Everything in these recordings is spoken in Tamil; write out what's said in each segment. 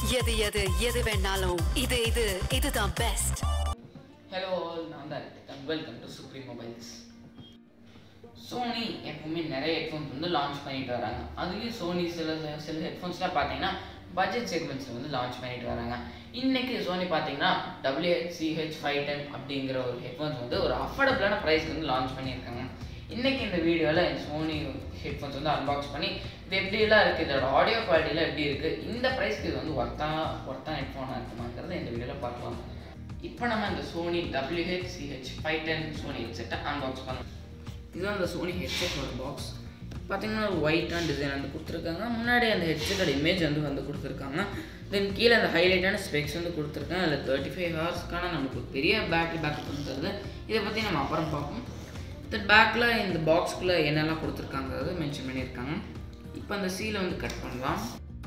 எது எது எது வேணாலும் இது இது இதுதான் பெஸ்ட் ஹலோ ஆல் நான் தான் and welcome to Supreme Mobiles Sony எப்பவுமே நிறைய ஹெட்ஃபோன்ஸ் வந்து லான்ச் பண்ணிட்டு வராங்க அதுலேயும் சோனி சில சில ஹெட்ஃபோன்ஸ்லாம் பார்த்தீங்கன்னா பட்ஜெட் செக்மெண்ட்ஸில் வந்து லான்ச் பண்ணிட்டு வராங்க இன்னைக்கு சோனி பார்த்தீங்கன்னா டபிள்யூஹெச்சிஹெச் ஃபைவ் டென் அப்படிங்கிற ஒரு ஹெட்ஃபோன்ஸ் வந்து ஒரு அஃபோர்டபுளான ப்ரைஸ்க்கு வந்து லான்ச் பண்ணியிருக்காங்க இன்னைக்கு இந்த வீடியோவில் சோனி ஹெட்ஃபோன்ஸ் வந்து அன்பாக்ஸ் பண்ணி இது எப்படிலாம் இருக்குது இதோட ஆடியோ குவாலிட்டிலாம் எப்படி இருக்குது இந்த ப்ரைஸ்க்கு இது வந்து ஒர்த்தா ஒர்த்தான ஹெட்ஃபோனாக இருக்குமாங்கிறத இந்த வீடியோவில் பார்க்கலாம் இப்போ நம்ம இந்த Sony WHCH five ten Sony ஹெட்செட்டை அன்பாக்ஸ் பண்ணோம் இதுதான் அந்த சோனி ஹெட்செட்டோட பாக்ஸ் பார்த்தீங்கன்னா ஒரு ஒயிட்டான டிசைன் வந்து கொடுத்துருக்காங்க முன்னாடி அந்த ஹெட்செட்டோட இமேஜ் வந்து வந்து கொடுத்துருக்காங்க தென் கீழே அந்த ஹைலைட்டான ஸ்பெக்ஸ் வந்து கொடுத்துருக்காங்க அதில் தேர்ட்டி ஃபைவ் ஹவர்ஸ்க்கான நமக்கு ஒரு பெரிய பேட்டரி பேக்கப் வந்து தருது இதை பற்றி நம்ம அப்புறம் பார்ப்போம் தென் பேக்கில் இந்த பாக்ஸ்க்குள்ளே என்னெல்லாம் கொடுத்துருக்காங்கிறது மென்ஷன் பண்ணியிருக்காங்க இப்போ அந்த சீலை வந்து கட் பண்ணலாம்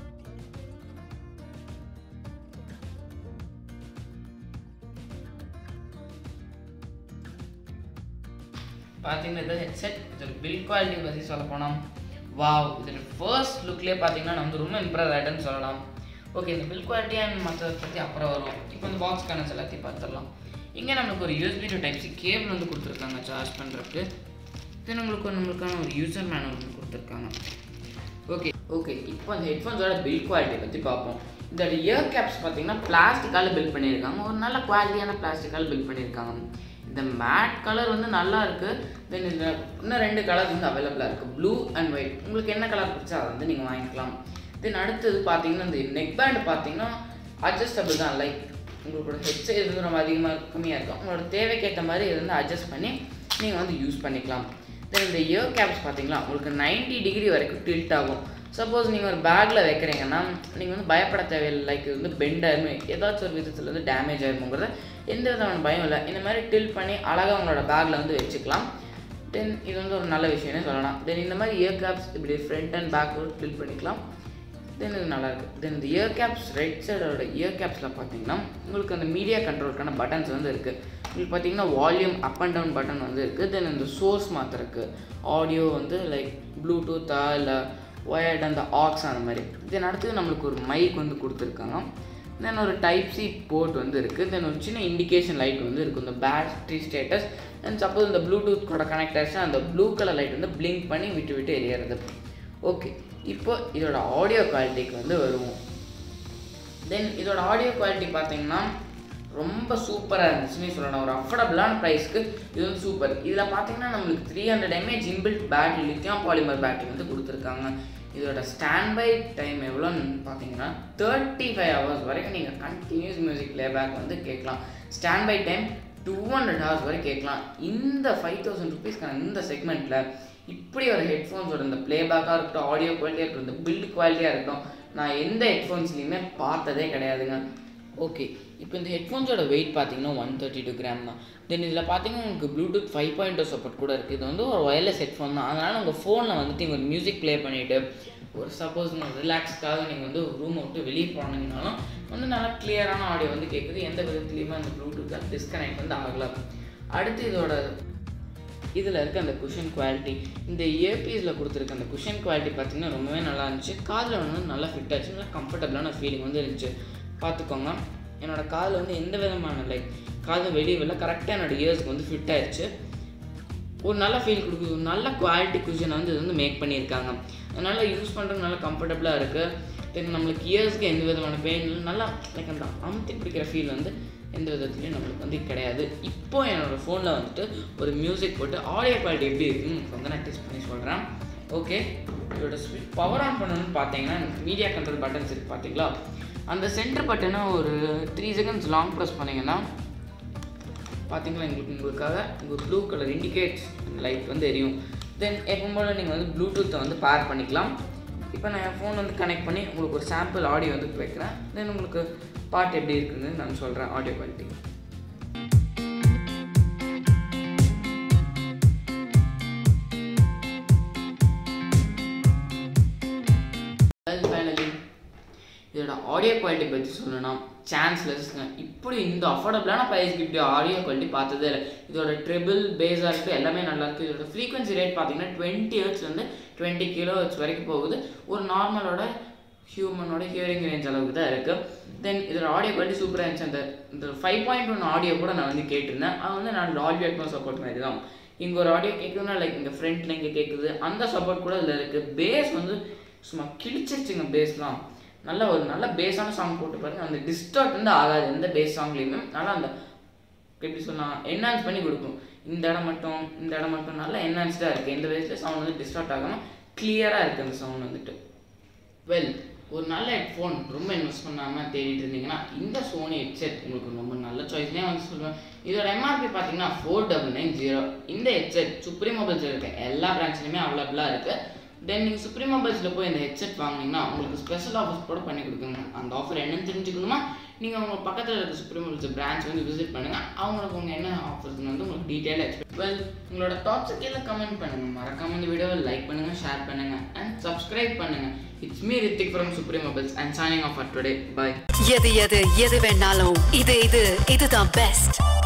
பார்த்தீங்கன்னா இது ஹெட்செட் இதோட பில் குவாலிட்டி பற்றி சொல்ல போனோம் வாவ் இதோட ஃபர்ஸ்ட் லுக்லேயே பார்த்தீங்கன்னா நம்ம வந்து ரொம்ப இம்ப்ரெஸ் ஆகிட்டேன்னு சொல்லலாம் ஓகே இந்த பில் குவாலிட்டி அண்ட் மற்றதை பற்றி அப்புறம் வரும் இப்போ இந்த பாக்ஸ் கனெக்ட்ஸ் எல்லாத்தையும் பார்த்துடலாம் இங்கே நம்மளுக்கு ஒரு USB to type C cable வந்து கொடுத்துருக்காங்க சார்ஜ் பண்ணுறதுக்கு தென் உங்களுக்கு நம்மளுக்கான ஒரு யூசர் மேனுவல் வந்து கொடுத்துருக்காங்க ஓகே ஓகே இப்போ அந்த ஹெட்ஃபோன்ஸோட பில் குவாலிட்டி பற்றி பார்ப்போம் இந்த இயர் கேப்ஸ் பார்த்தீங்கன்னா பிளாஸ்டிக்கால் பில்ட் பண்ணியிருக்காங்க ஒரு நல்ல குவாலிட்டியான பிளாஸ்டிக்கால் பில்ட் பண்ணியிருக்காங்க இந்த மேட் கலர் வந்து நல்லா இருக்குது தென் இந்த இன்னும் ரெண்டு கலர் வந்து அவைலபிளாக இருக்குது ப்ளூ அண்ட் ஒயிட் உங்களுக்கு என்ன கலர் பிடிச்சா அதை வந்து நீங்கள் வாங்கிக்கலாம் தென் அடுத்தது பார்த்தீங்கன்னா இந்த நெக் பேண்ட் பார்த்தீங்கன்னா அட்ஜஸ்டபிள் தான் லைக் உங்களோட ஹெட் சைஸ் வந்து ரொம்ப அதிகமாக கம்மியாக இருக்கும் உங்களோட தேவைக்கேற்ற மாதிரி இதை வந்து அட்ஜஸ்ட் பண்ணி நீங்கள் வந்து யூஸ் பண்ணிக்கலாம் தென் இந்த இயர் கேப்ஸ் பார்த்தீங்களா உங்களுக்கு 90 டிகிரி வரைக்கும் டில்ட் ஆகும் சப்போஸ் நீங்கள் ஒரு பேக்கில் வைக்கிறீங்கன்னா நீங்கள் வந்து பயப்பட தேவையில்லை லைக் இது வந்து பெண்ட் ஆயிருமே ஏதாச்சும் ஒரு விதத்தில் வந்து டேமேஜ் ஆயிருமுங்கிறத எந்த விதமான பயம் இல்லை இந்த மாதிரி டில் பண்ணி அழகாக உங்களோட பேக்கில் வந்து வச்சுக்கலாம் தென் இது வந்து ஒரு நல்ல விஷயம்னே சொல்லலாம் தென் இந்த மாதிரி இயர் கேப்ஸ் இப்படி ஃப்ரண்ட் அண்ட் பேக் டில் பண்ணிக்கலாம் தென் இது நல்லா இருக்குது தென் இந்த இயர் கேப்ஸ் ரைட் சைடோட இயர் கேப்ஸில் பார்த்தீங்கன்னா உங்களுக்கு அந்த மீடியா கண்ட்ரோலுக்கான பட்டன்ஸ் வந்து இருக்குது உங்களுக்கு பார்த்தீங்கன்னா volume up and down button வந்து இருக்குது தென் இந்த சோர்ஸ் மாத்திரக்கு ஆடியோ வந்து லைக் ப்ளூடூத்தா இல்லை ஒயர்ட் அந்த ஆக்ஸ் அந்த மாதிரி தென் அடுத்தது நம்மளுக்கு ஒரு மைக் வந்து கொடுத்துருக்காங்க தென் ஒரு டைப் சி போர்ட் வந்து இருக்குது தென் ஒரு சின்ன இண்டிகேஷன் லைட் வந்து இருக்கும் இந்த பேட்டரி ஸ்டேட்டஸ் தென் சப்போஸ் இந்த ப்ளூடூத் கூட கனெக்ட் ஆச்சுன்னா அந்த ப்ளூ கலர் லைட் வந்து பிளிங்க் பண்ணி விட்டு விட்டு எரியறது ஓகே இப்போ இதோட ஆடியோ குவாலிட்டிக்கு வந்து வருவோம் தென் இதோட ஆடியோ குவாலிட்டி பார்த்தீங்கன்னா ரொம்ப சூப்பராக இருந்துச்சுன்னு சொல்லலாம் ஒரு அஃபோர்டபுளான ப்ரைஸ்க்கு இது வந்து சூப்பர் இதில் பார்த்தீங்கன்னா நம்மளுக்கு three hundred M A H inbuilt battery lithium polymer battery வந்து கொடுத்துருக்காங்க இதோட ஸ்டாண்ட் பை டைம் எவ்வளோன்னு பார்த்தீங்கன்னா தேர்ட்டி ஃபைவ் ஹவர்ஸ் வரைக்கும் நீங்கள் கண்டினியூஸ் மியூசிக் ப்ளேபேக் வந்து கேட்கலாம் standby time two hundred hours வரை கேட்கலாம் இந்த ஃபைவ் தௌசண்ட் ருபீஸ்க்கான இந்த செக்மெண்ட்டில் இப்படி ஒரு ஹெட்ஃபோன்ஸோட இந்த ப்ளேபேக்காக இருக்கட்டும் ஆடியோ குவாலிட்டியாக இருக்கட்டும் இந்த பில்ட் குவாலிட்டியாக இருக்கட்டும் நான் எந்த ஹெட்ஃபோன்ஸ்லையுமே பார்த்ததே கிடையாதுங்க ஓகே இப்போ இந்த ஹெட்ஃபோன்ஸோட வெயிட் பார்த்தீங்கன்னா ஒன் தேர்ட்டி டூ கிராம் தான் தென் இதில் பார்த்தீங்கன்னா உங்களுக்கு ப்ளூடூத் ஃபைவ் பாயிண்ட் சப்போர்ட் கூட இருக்குது இது வந்து ஒரு ஒயர்லெஸ் ஹெட்ஃபோன் தான் அதனால் உங்கள் ஃபோனில் வந்துட்டு நீங்கள் ஒரு மியூசிக் ப்ளே பண்ணிவிட்டு ஒரு சப்போஸ் நீங்கள் ரிலாக்ஸ்க்காக நீங்கள் வந்து ரூமை விட்டு வெளியே போனீங்கனாலும் வந்து நல்லா கிளியரான ஆடியோ வந்து கேட்குது எந்த விதத்துலையுமே அந்த ப்ளூடூத் டிஸ்கனெக்ட் வந்து ஆகலாம் அடுத்து இதோட இதில் இருக்க அந்த குஷன் குவாலிட்டி இந்த இயர்பீஸில் கொடுத்துருக்க அந்த குஷன் குவாலிட்டி பார்த்தீங்கன்னா ரொம்பவே நல்லா இருந்துச்சு காதில் வந்து நல்லா ஃபிட் ஆச்சு நல்லா கம்ஃபர்டபுளான ஃபீலிங் வந்து இருந்துச்சு பார்த்துக்கோங்க என்னோட காதில் வந்து எந்த விதமான லைக் காது வெளியே வெளில கரெக்டாக என்னோட இயர்ஸ்க்கு வந்து ஃபிட் ஆயிடுச்சு ஒரு நல்ல ஃபீல் கொடுக்குது ஒரு நல்ல குவாலிட்டி குஷனை வந்து இது வந்து மேக் பண்ணியிருக்காங்க அதனால் யூஸ் பண்ணுறது நல்லா கம்ஃபர்டபுளாக இருக்குது தென் நம்மளுக்கு இயர்ஸ்க்கு எந்த விதமான பெயின் நல்லா லைக் அந்த அமுத்தி பிடிக்கிற ஃபீல் வந்து எந்த விதத்துலையும் நம்மளுக்கு வந்து கிடையாது இப்போ என்னோடய ஃபோனில் வந்துட்டு ஒரு மியூசிக் போட்டு ஆடியோ குவாலிட்டி எப்படி இருக்குன்னு உங்களுக்கு வந்து நான் டெஸ்ட் பண்ணி சொல்கிறேன் ஓகே இதோட ஸ்பீட் பவர் ஆன் பண்ணணும்னு பார்த்தீங்கன்னா மீடியா கண்ட்ரோல் பட்டன்ஸ் இருக்குது பார்த்தீங்களா அந்த சென்டர் பட்டனை ஒரு த்ரீ செகண்ட்ஸ் லாங் ப்ரெஸ் பண்ணிங்கன்னா பார்த்தீங்களா எங்களுக்கு உங்களுக்காக உங்கள் ப்ளூ கலர் இண்டிகேட்ஸ் லைட் வந்து எரியும் தென் எப்போ போல் நீங்கள் வந்து ப்ளூடூத்தை வந்து பேர் பண்ணிக்கலாம் இப்போ நான் என் ஃபோன் வந்து கனெக்ட் பண்ணி உங்களுக்கு ஒரு சாம்பிள் ஆடியோ வந்து வைக்கிறேன் தென் உங்களுக்கு பாட்டு எப்படி இருக்குன்னு நான் சொல்கிறேன் ஆடியோ குவாலிட்டி ஃபைனலி இதோட ஆடியோ குவாலிட்டி பற்றி சொல்லணும்னா சான்ஸ்லெஸ்ங்க இப்படி இந்த அஃபோர்டபுளான ப்ரைஸ்க்கு இப்படி ஆடியோ குவாலிட்டி பார்த்ததே இல்லை இதோட ட்ரிபிள் பேஸாக இருக்குது எல்லாமே நல்லா இருக்குது இதோட ஃப்ரீக்வன்சி ரேட் பார்த்தீங்கன்னா டுவெண்ட்டி ஹெர்ட்ஸ்லேருந்து டுவெண்ட்டி கிலோ ஹெர்ட்ஸ் வரைக்கும் போகுது ஒரு நார்மலோட ஹியூமனோட ஹியரிங் ரேஞ்ச் அளவுக்கு தான் இருக்குது தென் இதோட ஆடியோ குவாலிட்டி சூப்பராக இருந்துச்சு அந்த இந்த ஃபைவ் பாயிண்ட் ஒன் ஆடியோ கூட நான் வந்து கேட்டிருந்தேன் அது வந்து நான் டால்பி அட்மோ சப்போர்ட் மாதிரி தான் இங்கே ஒரு ஆடியோ கேட்குதுன்னா லைக் இங்கே ஃப்ரண்ட்டில் இங்கே கேட்குது அந்த சப்போர்ட் கூட இதில் இருக்குது பேஸ் வந்து சும்மா கிழிச்சிருச்சுங்க பேஸ்லாம் நல்ல ஒரு நல்ல பேஸான சாங் போட்டு பாருங்க அந்த டிஸ்டார்ட் வந்து ஆகாது எந்த பேஸ் சாங்லேயுமே நல்லா அந்த எப்படி சொல்லலாம் என்ஹான்ஸ் பண்ணி கொடுக்கும் இந்த இடம் மட்டும் இந்த இடம் மட்டும் நல்லா என்ஹான்ஸ்டாக இருக்குது எந்த பேஸில் சவுண்ட் வந்து டிஸ்டார்ட் ஆகாமல் கிளியராக இருக்குது அந்த சவுண்ட் வந்துட்டு வெல் ஒரு நல்ல ஹெட்ஃபோன் ரொம்ப இன்வெஸ்ட் பண்ணாமல் தேடிட்டு இருந்தீங்கன்னா இந்த சோனி ஹெட்செட் உங்களுக்கு ரொம்ப நல்ல சாய்ஸ்னே வந்து சொல்லுவேன் இதோட எம்ஆர்பி பார்த்தீங்கன்னா ஃபோர் டபுள் நைன் ஜீரோ இந்த ஹெட்செட் சுப்ரீம் மொபைல்ஸ் இருக்க எல்லா பிரான்ச்லையுமே அவைலபிளாக இருக்குது தென் நீங்கள் சுப்ரீம் மொபைல்ஸில் போய் இந்த ஹெட்செட் வாங்கினீங்கன்னா உங்களுக்கு ஸ்பெஷல் ஆஃபர்ஸ் கூட பண்ணி கொடுக்குங்க அந்த ஆஃபர் என்னன்னு தெரிஞ்சுக்கணுமா நீங்கள் உங்கள் பக்கத்தில் இருக்க சுப்ரீம் மொபைல்ஸ் பிரான்ச் வந்து விசிட் பண்ணுங்கள் அவங்களுக்கு உங்கள் என்ன ஆஃபர்ஸ்னு வந்து உங்களுக்கு டீட்டெயிலாக எக்ஸ்பிளைன் வெல் உங்களோட தாட்ஸை கீழே கமெண்ட் பண்ணுங்கள் மறக்காம இந்த வீடியோவை லைக் பண்ணுங்கள் ஷேர் பண்ணுங்கள் அண்ட் சப்ஸ்கிரைப் பண்ணுங்கள் it's me Rithik from Supreme Mobiles and signing off for today bye எது எது எது வேணாலும் இது இது இதுதான் பெஸ்ட்